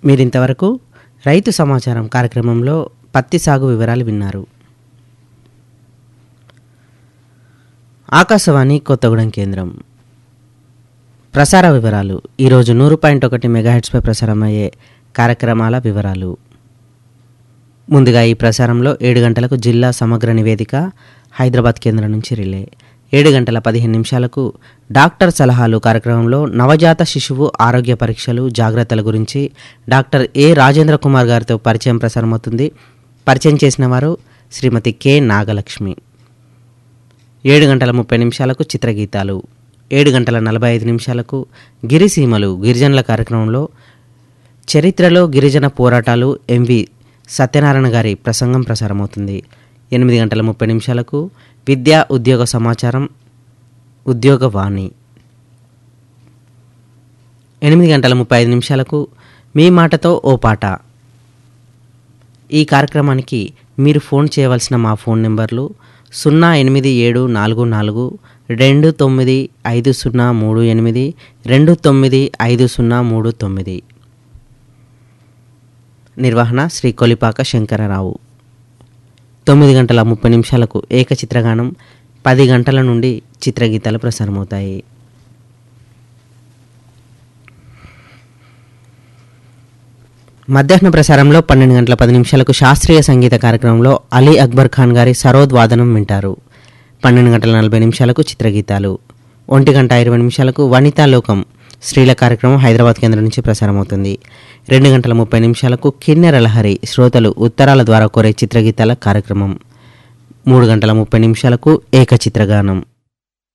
మీరింతవరకు రైతు సమాచారం కార్యక్రమంలో పత్తి సాగు వివరాలు విన్నారు ఆకాశవాణి కొత్తగూడెం కేంద్రం ప్రసార వివరాలు ఈరోజు నూరు పాయింట్ ఒకటి మెగాహెట్స్పై ప్రసారమయ్యే కార్యక్రమాల వివరాలు ముందుగా ఈ ప్రసారంలో ఏడు గంటలకు జిల్లా సమగ్ర నివేదిక హైదరాబాద్ కేంద్రం నుంచి రిలే ఏడు గంటల పదిహేను నిమిషాలకు డాక్టర్ సలహాలు కార్యక్రమంలో నవజాత శిశువు ఆరోగ్య పరీక్షలు జాగ్రత్తల గురించి డాక్టర్ ఏ రాజేంద్ర కుమార్ గారితో పరిచయం ప్రసారమవుతుంది పరిచయం చేసిన వారు శ్రీమతి కె నాగలక్ష్మి ఏడు గంటల ముప్పై నిమిషాలకు చిత్రగీతాలు ఏడు గంటల నలభై ఐదు నిమిషాలకు గిరిసీమలు గిరిజనుల కార్యక్రమంలో చరిత్రలో గిరిజన పోరాటాలు ఎంవి సత్యనారాయణ గారి ప్రసంగం ప్రసారమవుతుంది ఎనిమిది గంటల ముప్పై నిమిషాలకు విద్యా ఉద్యోగ సమాచారం ఉద్యోగవాణి ఎనిమిది గంటల ముప్పై ఐదు నిమిషాలకు మీ మాటతో ఓ పాట ఈ కార్యక్రమానికి మీరు ఫోన్ చేయవలసిన మా ఫోన్ నెంబర్లు సున్నా ఎనిమిది ఏడు నాలుగు నాలుగు రెండు తొమ్మిది ఐదు సున్నా మూడు ఎనిమిది రెండు తొమ్మిది ఐదు సున్నా మూడు తొమ్మిది నిర్వహణ శ్రీ కొలిపాక శంకరరావు తొమ్మిది గంటల ముప్పై నిమిషాలకు ఏకచిత్రగానం పది గంటల నుండి చిత్రగీతాలు ప్రసారమవుతాయి మధ్యాహ్న ప్రసారంలో పన్నెండు గంటల పది నిమిషాలకు శాస్త్రీయ సంగీత కార్యక్రమంలో అలీ అక్బర్ ఖాన్ గారి సరోద్ వాదనం వింటారు పన్నెండు గంటల నలభై నిమిషాలకు చిత్రగీతాలు ఒంటి గంట ఇరవై నిమిషాలకు వనితా లోకం స్త్రీల కార్యక్రమం హైదరాబాద్ కేంద్రం నుంచి ప్రసారమవుతుంది రెండు గంటల ముప్పై నిమిషాలకు కిన్నెర లహరి శ్రోతలు ఉత్తరాల ద్వారా కోరే చిత్రగీతాల కార్యక్రమం మూడు గంటల ముప్పై నిమిషాలకు ఏకచిత్రగానం